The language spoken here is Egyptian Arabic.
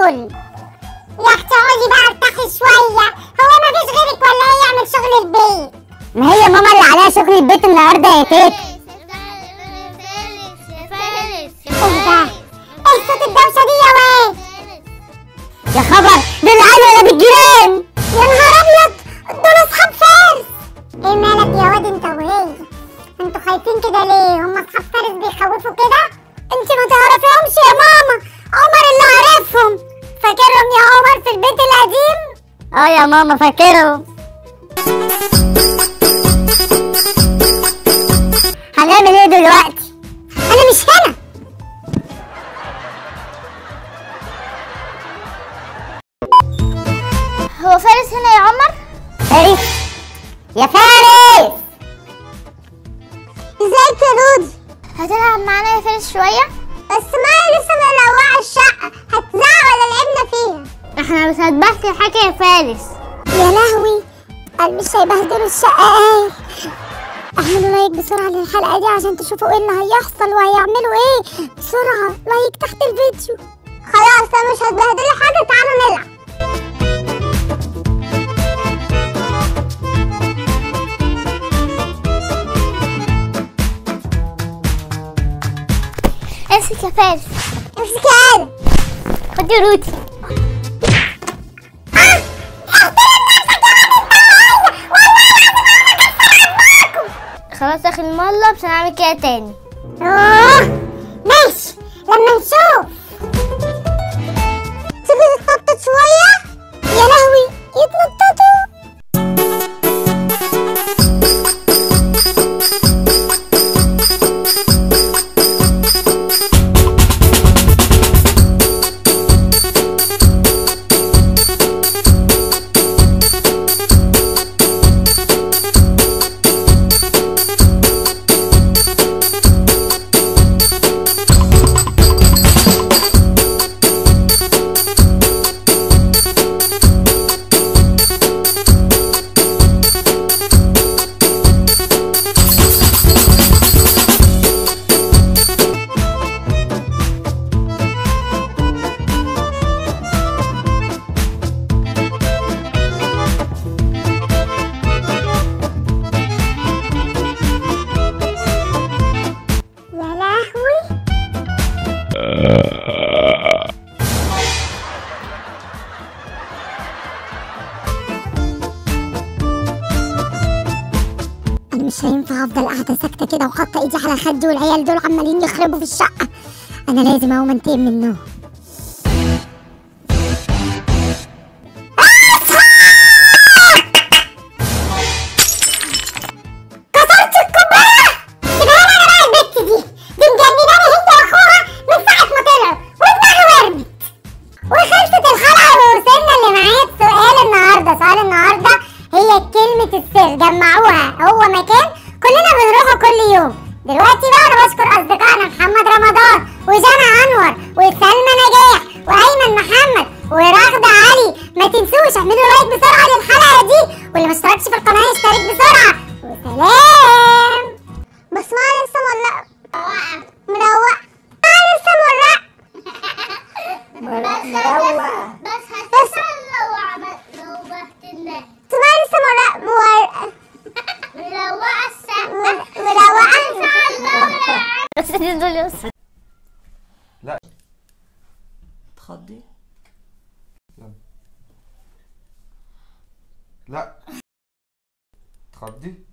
الفل يا اختي اقعدي بقى ارتاحي شويه هو ما فيش غيرك ولا ايه يعمل شغل البيت ما هي ماما اللي عليها شغل البيت النهارده يا تيتا ايه ده ايه صوت الدوشه دي يا واد يا خبر دول العيال ولا بالجيران يا نهار ابيض دول اصحاب فارس ايه مالك يا واد انت وهي انتوا خايفين كده ليه هم اصحاب فارس بيخوفوا كده انت ما تعرفيهمش يا ماما عمر اللي عارفهم فاكرهم يا عمر في البيت القديم اه يا ماما فاكرهم هنعمل ايه دلوقتي انا مش هنا هو فارس هنا يا عمر فارس يا فارس ازيك يا رودي هتلعب معانا يا فارس شويه بس ما لسه مروقه الشقه هتزعق ولا لعبنا فيها احنا مش هتبهدل حاجه يا فارس يا لهوي قال مش هيبهدلوا الشقه ايه اعملوا لايك بسرعه للحلقه دي عشان تشوفوا ايه اللي هيحصل وهيعملوا ايه بسرعه لايك تحت الفيديو خلاص انا مش هتبهدلوا حاجه تعالوا نلعب امسك يا فارس امسك يا ادم خد يا رودي خلاص اخر المرة مش هنعمل كده تاني اه ماشي لما نشوف تيجي تتنطط شويه يا لهوي يتنططوا يا لهوي انا مش هينفع افضل قاعده ساكته كده وحاطه ايدي على خدي والعيال دول عمالين يخربوا في الشقه انا لازم اقوم انتقم منهم كسرت الكوبايه سيبها لي انا بقى البت دي دي مجنناني هي واخوها من ساعه ما طلعوا ودماغي ورمت وخلصت الحلقه ووصلنا اللي معايا السؤال النهارده سؤال النهارده هي كلمه السر جمعوها هو مكان كلنا بنروحه كل يوم دلوقتي بقى انا بشكر اصدقائنا محمد رمضان وجانا انور وسلمى نجاح وايمن محمد ورغدة علي ما تنسوش اعملوا لايك بسرعه للحلقه دي واللي ما اشتركش في القناه يشترك بسرعه وسلام بس ما لسه مولع مروق ما لسه مولع مروقه بس بس لو عملت لو بهدلنا ما لسه مولع مولع مروقة السقف مروقه بس دول يوصل لا تخضي يلا لا تخضي